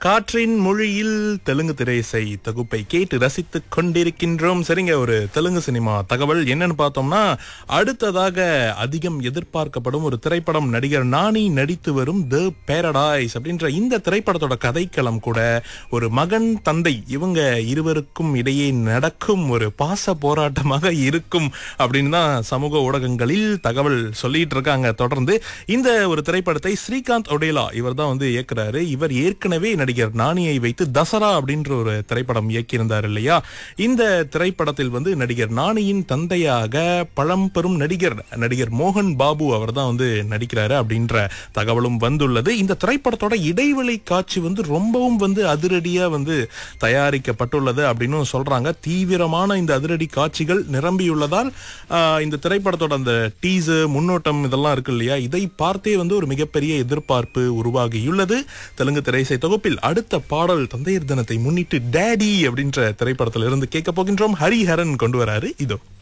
காற்றின் மொழியில் தெலுங்கு திரைசை தொகுப்பை கேட்டு ரசித்துக் கொண்டிருக்கின்றோம் சரிங்க ஒரு தெலுங்கு சினிமா தகவல் என்னன்னு பார்த்தோம்னா அடுத்ததாக அதிகம் எதிர்பார்க்கப்படும் ஒரு திரைப்படம் நடிகர் நானி நடித்து வரும் த பேரடைஸ் அப்படின்ற இந்த திரைப்படத்தோட கதைக்களம் கூட ஒரு மகன் தந்தை இவங்க இருவருக்கும் இடையே நடக்கும் ஒரு பாச போராட்டமாக இருக்கும் அப்படின்னு தான் சமூக ஊடகங்களில் தகவல் சொல்லிட்டு இருக்காங்க தொடர்ந்து இந்த ஒரு திரைப்படத்தை ஸ்ரீகாந்த் ஒடேலா இவர் தான் வந்து இயக்குறாரு இவர் ஏற்கனவே நடிகர் நானியை வைத்து தசரா அப்படின்ற ஒரு திரைப்படம் இயக்கியிருந்தார் இல்லையா இந்த திரைப்படத்தில் வந்து நடிகர் நானியின் தந்தையாக பழம்பெரும் நடிகர் நடிகர் மோகன் பாபு அவர் தான் வந்து நடிக்கிறாரு அப்படின்ற தகவலும் வந்துள்ளது இந்த திரைப்படத்தோட இடைவெளி காட்சி வந்து ரொம்பவும் வந்து அதிரடியா வந்து தயாரிக்கப்பட்டுள்ளது அப்படின்னு சொல்றாங்க தீவிரமான இந்த அதிரடி காட்சிகள் நிரம்பியுள்ளதால் ஆஹ், இந்த திரைப்படத்தோட அந்த டீசு முன்னோட்டம் இதெல்லாம் இருக்கு இல்லையா இதை பார்த்தே வந்து ஒரு மிகப்பெரிய எதிர்பார்ப்பு உருவாகியுள்ளது தெலுங்கு திரைசை தொகுப்பில் அடுத்த பாடல் தந்தையர் தினத்தை முன்னிட்டு டேடி அப்படின்ற திரைப்படத்திலிருந்து கேட்க போகின்றோம் ஹரிஹரன் கொண்டு வராரு இதோ